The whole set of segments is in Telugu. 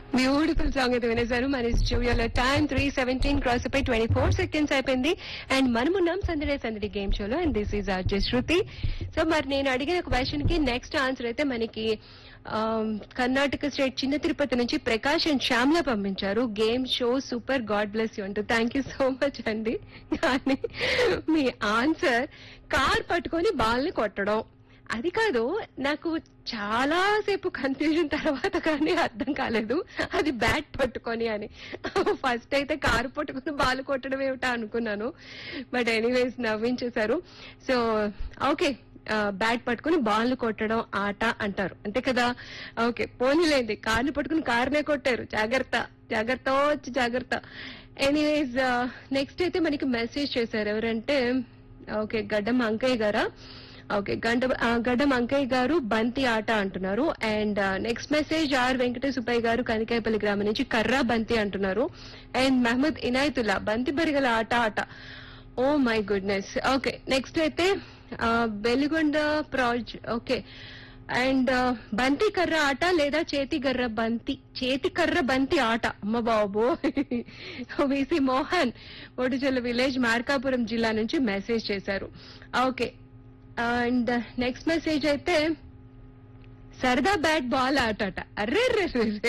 బ్యూటిఫుల్ సాంగ్ అయితే వినేశారు మన స్టూడియోలో టైం త్రీ సెవెంటీన్ క్రాస్ అయిపోయి ట్వంటీ ఫోర్ సెకండ్స్ అయిపోయింది అండ్ మనమున్నాం సందడే సందడి గేమ్ షోలో and this is RJ Shruti so మరి నేను అడిగిన క్వశ్చన్ కి నెక్స్ట్ ఆన్సర్ అయితే మనకి ఆమ్, కర్ణాటక స్టేట్ చిన్న తిరుపతి నుంచి ప్రకాష్ అండ్ శ్యామ్లా పంపించారు game show super god bless you అంటూ థ్యాంక్ యూ సో మచ్ అండి కానీ మీ ఆన్సర్ కార్ పట్టుకొని బాల్ని కొట్టడం అది కాదు నాకు చాలా సేపు కన్ఫ్యూజన్ తర్వాత కానీ అర్థం కాలేదు అది బ్యాట్ పట్టుకొని అని ఫస్ట్ అయితే కారు పట్టుకుని బాల్ కొట్టడం ఏమిటా అనుకున్నాను బట్ ఎనీవేస్ నవ్వించేశారు సో ఓకే బ్యాట్ పట్టుకుని బాల్ కొట్టడం ఆట అంటారు అంతే కదా ఓకే పోనీలేండి కార్ని పట్టుకుని కార్నే కొట్టారు జాగ్రత్త జాగ్రత్త వచ్చి జాగ్రత్త ఎనీవేస్ నెక్స్ట్ అయితే మనకి మెసేజ్ చేశారు ఎవరంటే ఓకే గడ్డం అంకయ్య గారా ఓకే గంట ఆ, గడ్డం అంకయ్య గారు బంతి ఆట అంటున్నారు and next message R Venkatesh Subbaiah గారు కనికాయపల్లి గ్రామం నుంచి కర్రా బంతి అంటున్నారు అండ్ మహమ్మద్ ఇనాయతుల్లా బంతి బరిగల ఆట ఆట oh my goodness okay next అయితే ఆ, వెలిగొండ ప్రాజ్ ఓకే అండ్ బంతి కర్ర ఆట లేదా చేతి కర్ర బంతి చేతి కర్ర బంతి ఆట అమ్మ బాబు విసి మోహన్ ఒడిజల్ల విలేజ్ మార్కాపురం జిల్లా నుంచి మెసేజ్ చేశారు ఓకే అండ్ నెక్స్ట్ మెసేజ్ అయితే సరదా బ్యాట్ బాల్ ఆటట అర్రే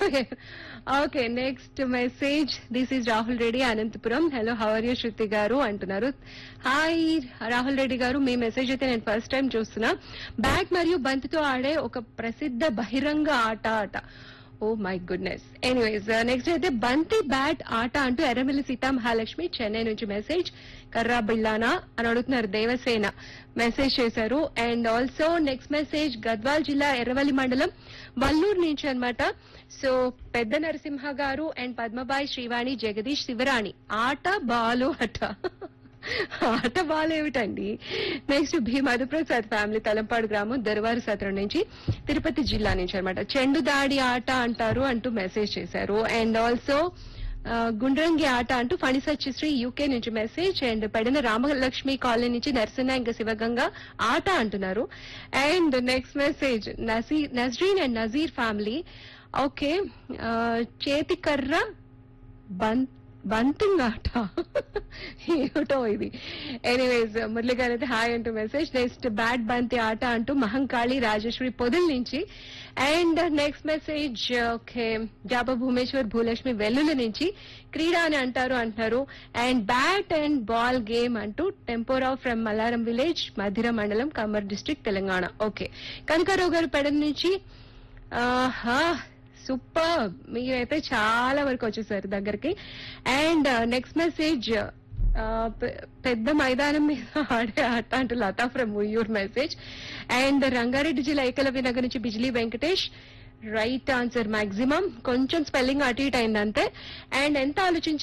okay next message this is Rahul Reddy Anantapur hello how are you Shruti గారు అంటున్నారు హాయ్ రాహుల్ రెడ్డి గారు మీ మెసేజ్ అయితే నేను ఫస్ట్ టైం చూస్తున్నా బ్యాట్ మరియు బంతితో ఆడే ఒక ప్రసిద్ధ బహిరంగ ఆట ఆట oh my goodness anyways next అయితే బంతి బ్యాట్ ఆట అంటూ ఎర్రమిల్లి సీతా మహాలక్ష్మి చెన్నై నుంచి మెసేజ్ కర్రా బిల్లానా అని అడుగుతున్నారు దేవసేన మెసేజ్ చేశారు and also next message Gadwal జిల్లా ఎర్రవల్లి మండలం వల్లూరు నుంచి అన్నమాట సో పెద్ద నరసింహ గారు అండ్ పద్మబాయి శ్రీవాణి జగదీష్ శివరాణి ఆట బాలు అట ఆట బాలేమిటండి నెక్స్ట్ భీ మధుప్రసాద్ ఫ్యామిలీ తలంపాడు గ్రామం దర్వారు సత్రం నుంచి తిరుపతి జిల్లా నుంచి అనమాట చెండు దాడి ఆట అంటారు అంటూ మెసేజ్ చేశారు అండ్ ఆల్సో గుండ్రంగి ఆట అంటూ ఫణిసచ్చిశ్రీ యూకే నుంచి message and Pedana Ramalakshmi colony నుంచి నరసింహ ఇంకా శివగంగా ఆట అంటున్నారు and next message Nazeer Nazreen and Nazeer family okay చేతి కర్ర బన్ బంతింగ్ ఆట ఏమిటో ఇది ఎనీవేస్ మురళి గారు అయితే హాయ్ అంటూ మెసేజ్ నెక్స్ట్ బ్యాట్ బంతి ఆట అంటూ మహంకాళి రాజేశ్వరి పొదల్ నుంచి అండ్ నెక్స్ట్ మెసేజ్ ఓకే జాబా భూమేశ్వర్ భూలక్ష్మి వెల్లుల నుంచి క్రీడా అని అంటారు అంటున్నారు and bat and ball game అంటూ టెంపోరా ఫ్రమ్ మల్లారం విలేజ్ మధిర మండలం కమర్ డిస్ట్రిక్ట్ తెలంగాణ ఓకే కనకారావు గారు పెడ నుంచి ఆహా సూపర్ మీరైతే చాలా వరకు వచ్చేసారు దగ్గరికి అండ్ నెక్స్ట్ మెసేజ్ పెద్ద మైదానం మీద ఆడే ఆట అంటూ Latha from Uyyur message and Rangareddy జిల్లా ఏకలవ్య నగర్ నుంచి బిజిలీ వెంకటేష్ రైట్ ఆన్సర్ మాక్సిమం కొంచెం స్పెల్లింగ్ అటు ఇటు అయింది అంతే అండ్ ఎంత ఆలోచించి